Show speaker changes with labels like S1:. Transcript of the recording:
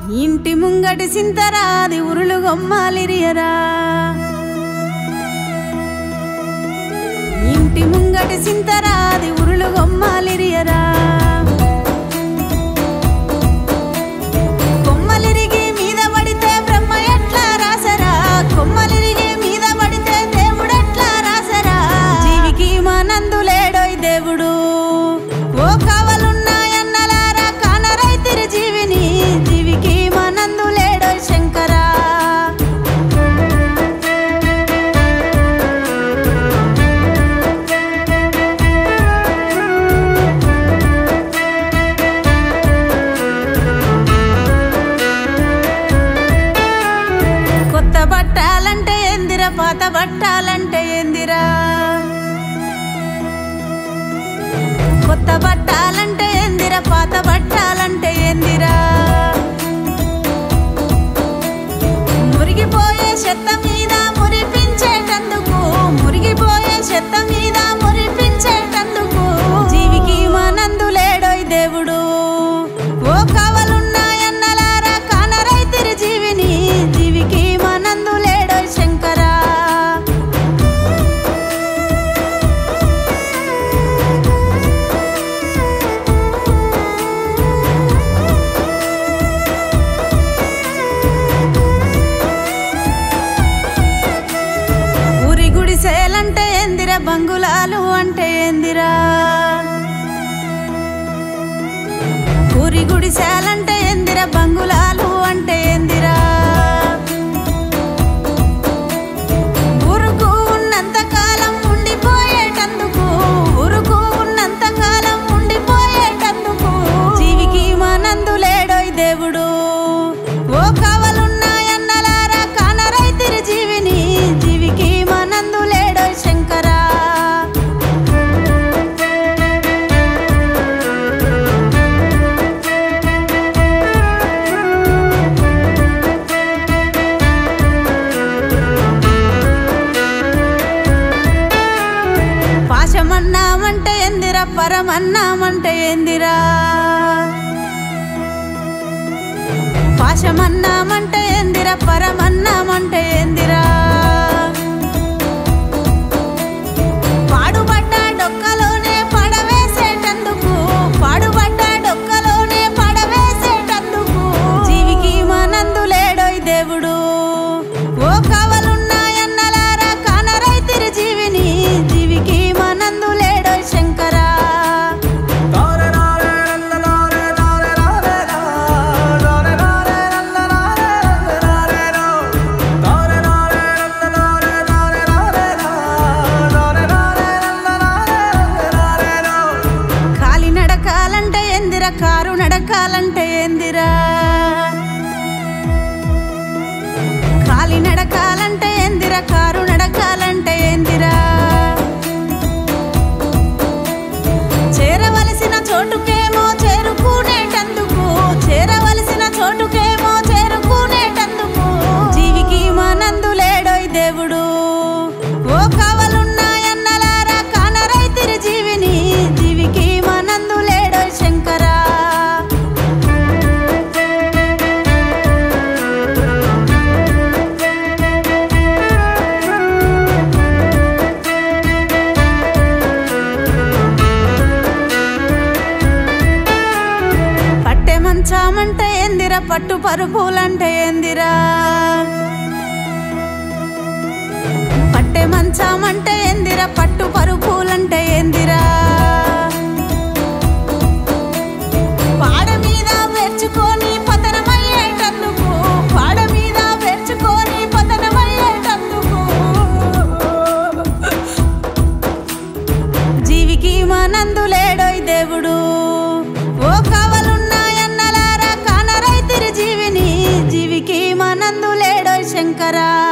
S1: ఇంటి ముంగటి సింతరా అది ఉరులు గొమ్మాలిరియరా ఇంటి ముంగటి సింతరా అది ఉరులు గొమ్మాలిరియరా కొమ్మలిరిగి మీద పడితే బ్రహ్మ ఎట్లా రాసరా కొమ్మలిరిగి మీద పడితే దేవుడెట్లా రాసరా జీవికి మానందు లేడోయ్ దేవుడు ఓ కావలున్నాయన్నలారా కానరైతిరి జీవిని జీవికి మానందు లేడోయ్ శంకరా కొత్త బట్టాలంటే ఎందిరా పాత బట్టాలంటే ఎందిరా కొత్త బట్టాలంటే ఎందిరా పాత బట్టాలంటే ఎందిరా మురిగిపోయే చెత్త మీద మురిపించేటందుకు మురిగిపోయే చెత్త మీద మురిపించేటందుకు జీవికి మానందు లేడోయ్ దేవుడు ఓ కావలున్నాయన్నలారా కానరైతిరి జీవిని జీవికి మానందు లేడోయ్ శంకరా ఊరి గుడిసేలంటే ఎందిరా బంగులాలు అంటే ఎందిరా ఊరి గుడిసేలంటే ఎందిరా బంగులాలు అంటే ఎందిరా ఊరుకు ఉన్నంత కాలం ఉండిపోయేటందుకు ఊరుకు ఉన్నంత కాలం ఉండిపోయేటందుకు జీవికి మానందు లేడోయ్ దేవుడు ఓ కావలున్నాయన్నలారా కానరైతిరి జీవిని జీవికి మానందు లేడోయ్ శంకరా పాశమన్నామంటే ఎందిరా పరమన్నామంటే ఎందిరా పాశమన్నామంటే ఎందిరా పరమన్నామంటే ఎందిరా పాడుబడ్డ డొక్కలోనే పడవేసేటందుకు పాడుబడ్డ డొక్కలోనే పడవేసేటందుకు జీవికి మానందు లేడోయ్ దేవుడు ఓ కావలున్నాయన్నలారా కానరైతిరి జీవిని జీవికి మానందు లేడోయ్ శంకరా కాలి నడకాలంటే ఎందిరా కారు నడకాలంటే ఎందిరా కాలి నడకాలంటే ఎందిరా కారు నడకాలంటే ఎందిరా చేరవలసిన చోటుకేమో చేరుకునేటందుకు చేరవలసిన చోటుకేమో చేరుకునేటందుకు జీవికి మానందు లేడోయ్ దేవుడు ఓ కావలున్నాయన్నలారా కానరైతిరి జీవిని జీవికి మానందు లేడోయ్ శంకరా పట్టె మంచామంటే ఏందిరా పట్టు పరుపులంటే ఏందిరా పట్టె మంచామంటే ఏందిరా పట్టు పరుపులంటే ఏందిరా పాడ మీద పేర్చుకొని పతనమయ్యేటందుకు పాడ మీద పేర్చుకొని పతనమయ్యేటందుకు జీవికి మానందు లేడోయ్ దేవుడు ఓ కావలున్నాయన్నలారా కానరైతిరి జీవిని జీవికి మానందు లేడోయ్ శంకరా